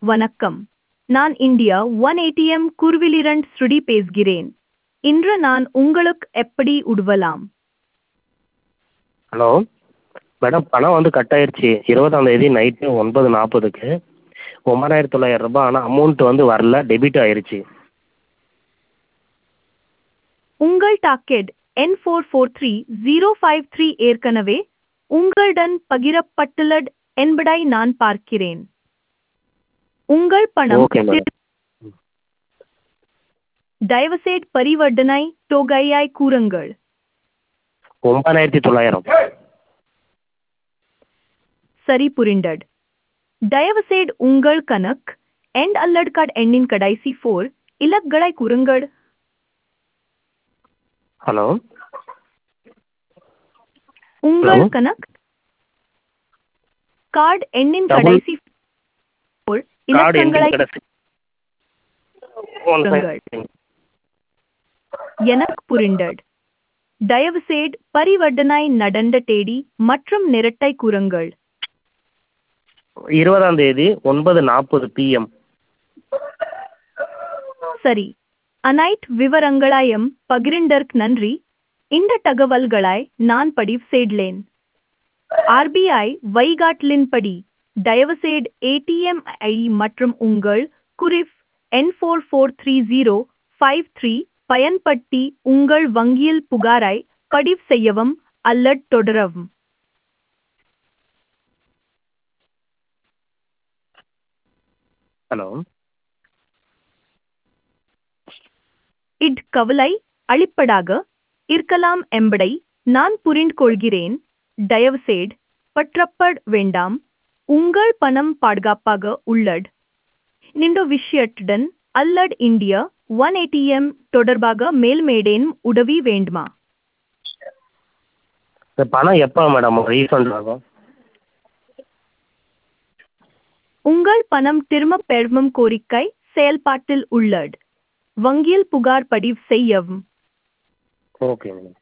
வணக்கம் நான் India one ATM குருவிலிரண்ட் ஸ்ருடி பேசுகிறேன் இன்று நான் உங்களுக்கு எப்படி உதவலாம் ஹலோ மேடம் பணம் வந்து கட் ஆயிடுச்சு இருபதாம் தேதி நைட்டு ஒன்பது நாற்பதுக்கு ஒம்பதாயிரத்தி தொள்ளாயிரம் ரூபாய் ஆனால் அமௌண்ட் வந்து வரல டெபிட் ஆயிருச்சு உங்கள் டாக்கெட் என் four four three zero five three ஏற்கனவே உங்களுடன் பகிரப்பட்டுள்ளது என்பதை நான் பார்க்கிறேன் உங்கள் பணம் ஓகே மேடம் தயவுசெய்து பரிவர்த்தனை தொகையாய் கூறுங்கள் ஒம்பதாயிரத்தி தொள்ளாயிரம் சரி புரிந்தது தயவுசெய்து உங்கள் கணக்கு எண்ட் அல்லது கார்டு எண்ணின் கடைசி ஃபோர் இலக்குகளை கூறுங்கள் ஹலோ உங்கள் Hello? கணக்கு கார்டு எண்ணின் Double- கடைசி ஃபோர் கார்டு இலக்கங்களை எண்ணின் கடைசி ஒன் கூறுங்கள். எனக்கு புரிந்தது தயவுசெய்து பரிவர்த்தனை நடந்த தேதி மற்றும் நிறத்தை கூறுங்கள் இருபதாம் தேதி ஒன்பது நாற்பது பிஎம் சரி அனைத்து விவரங்களையும் பகிர்ந்ததற்கு நன்றி இந்த தகவல்களை நான் பதிவு செய்தேன் ஆர்பிஐ வழிகாட்டலின்படி தயவுசெய்து ஏடிஎம் ஐடி மற்றும் உங்கள் குறிப் என் four four three zero five three பயன்படுத்தி உங்கள் வங்கியில் புகாரை பதிவு செய்யவும் அல்லது தொடரவும் ஹலோ இட் கவலை அளிப்பதாக இருக்கலாம் என்பதை நான் புரிந்து கொள்கிறேன் தயவுசெய்து பற்றப்பட வேண்டாம் உங்கள் பணம் பாதுகாப்பாக உள்ளது இந்த விஷயத்துடன் அல்லது இந்தியா ஒன் ஏடிஎம் தொடர்பாக மேல்மேடேனும் உதவி வேண்டுமா இந்த பணம் எப்போ மேடம் ரீஃபண்ட் ஆகும் உங்கள் பணம் திரும்பப் பெறும் கோரிக்கை செயல்பாட்டில் உள்ளது வங்கியில் புகார் பதிவு செய்யவும் ஓகே மேடம்